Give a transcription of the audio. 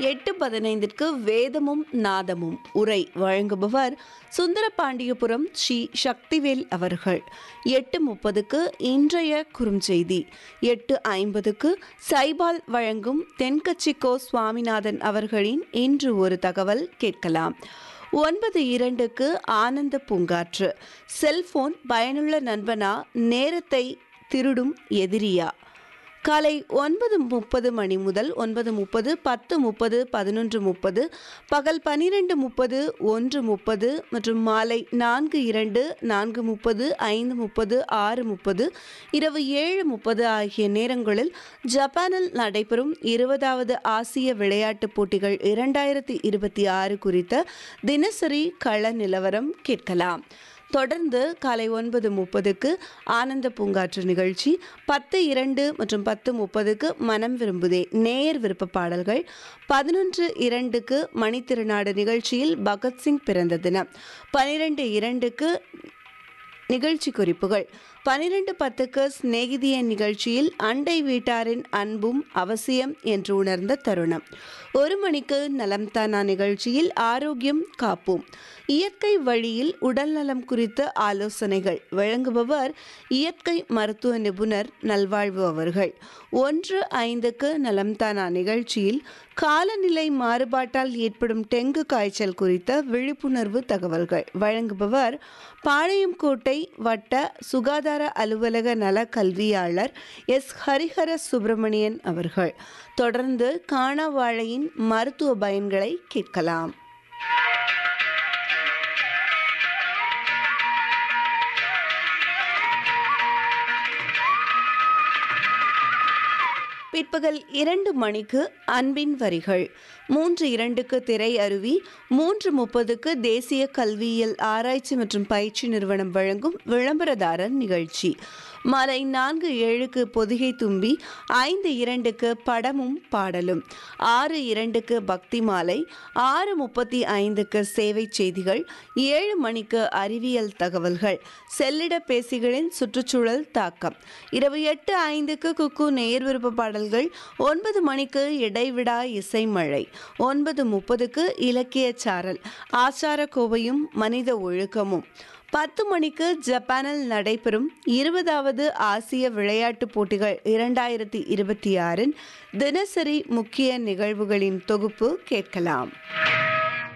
எட்டு பதினைந்திற்கு வேதமும் நாதமும் உரை வழங்குபவர் சுந்தரபாண்டியபுரம் ஸ்ரீ சக்திவேல் அவர்கள் எட்டு முப்பதுக்கு இன்றைய குறுஞ்செய்தி எட்டு ஐம்பதுக்கு சைபால் வழங்கும் தென்கட்சிக்கோ சுவாமிநாதன் அவர்களின் இன்று ஒரு தகவல் கேட்கலாம் ஒன்பது இரண்டுக்கு ஆனந்த பூங்காற்று செல்போன் பயனுள்ள நண்பனா நேரத்தை திருடும் எதிரியா காலை ஒன்பது முப்பது மணி முதல் ஒன்பது முப்பது பத்து முப்பது பதினொன்று முப்பது பகல் பன்னிரெண்டு முப்பது ஒன்று முப்பது மற்றும் மாலை நான்கு இரண்டு நான்கு முப்பது ஐந்து முப்பது ஆறு முப்பது இரவு ஏழு முப்பது ஆகிய நேரங்களில் ஜப்பானில் நடைபெறும் இருபதாவது ஆசிய விளையாட்டுப் போட்டிகள் இரண்டாயிரத்தி இருபத்தி ஆறு குறித்த தினசரி கள நிலவரம் கேட்கலாம் தொடர்ந்து காலை ஒன்பது முப்பதுக்கு ஆனந்த பூங்காற்று நிகழ்ச்சி பத்து இரண்டு மற்றும் பத்து முப்பதுக்கு மனம் விரும்புதே நேயர் விருப்ப பாடல்கள் பதினொன்று இரண்டுக்கு மணித்திருநாடு நிகழ்ச்சியில் பகத்சிங் பிறந்த தினம் பனிரெண்டு இரண்டுக்கு நிகழ்ச்சி குறிப்புகள் பனிரெண்டு பத்துக்கு சிநேகிதிய நிகழ்ச்சியில் அண்டை வீட்டாரின் அன்பும் அவசியம் என்று உணர்ந்த தருணம் ஒரு மணிக்கு நலம் தானா நிகழ்ச்சியில் ஆரோக்கியம் காப்போம் இயற்கை வழியில் உடல்நலம் குறித்த ஆலோசனைகள் வழங்குபவர் இயற்கை மருத்துவ நிபுணர் நல்வாழ்வு அவர்கள் ஒன்று ஐந்துக்கு நலம் தானா நிகழ்ச்சியில் காலநிலை மாறுபாட்டால் ஏற்படும் டெங்கு காய்ச்சல் குறித்த விழிப்புணர்வு தகவல்கள் வழங்குபவர் பாளையங்கோட்டை வட்ட சுகாதார அலுவலக நல கல்வியாளர் எஸ் ஹரிஹர சுப்பிரமணியன் அவர்கள் தொடர்ந்து காணாவாழையின் மருத்துவ பயன்களை கேட்கலாம் பிற்பகல் இரண்டு மணிக்கு அன்பின் வரிகள் மூன்று இரண்டுக்கு திரை அருவி மூன்று முப்பதுக்கு தேசிய கல்வியியல் ஆராய்ச்சி மற்றும் பயிற்சி நிறுவனம் வழங்கும் விளம்பரதாரர் நிகழ்ச்சி மாலை நான்கு ஏழுக்கு பொதிகை தும்பி ஐந்து இரண்டுக்கு படமும் பாடலும் ஆறு இரண்டுக்கு பக்தி மாலை ஆறு முப்பத்தி ஐந்துக்கு சேவை செய்திகள் ஏழு மணிக்கு அறிவியல் தகவல்கள் செல்லிட பேசிகளின் சுற்றுச்சூழல் தாக்கம் இரவு எட்டு ஐந்துக்கு குக்கு நேர் விருப்ப பாடல்கள் ஒன்பது மணிக்கு இடைவிடா இசை மழை ஒன்பது முப்பதுக்கு இலக்கிய சாரல் ஆச்சார கோவையும் மனித ஒழுக்கமும் பத்து மணிக்கு ஜப்பானில் நடைபெறும் இருபதாவது ஆசிய விளையாட்டுப் போட்டிகள் இரண்டாயிரத்தி இருபத்தி ஆறின் தினசரி முக்கிய நிகழ்வுகளின் தொகுப்பு கேட்கலாம்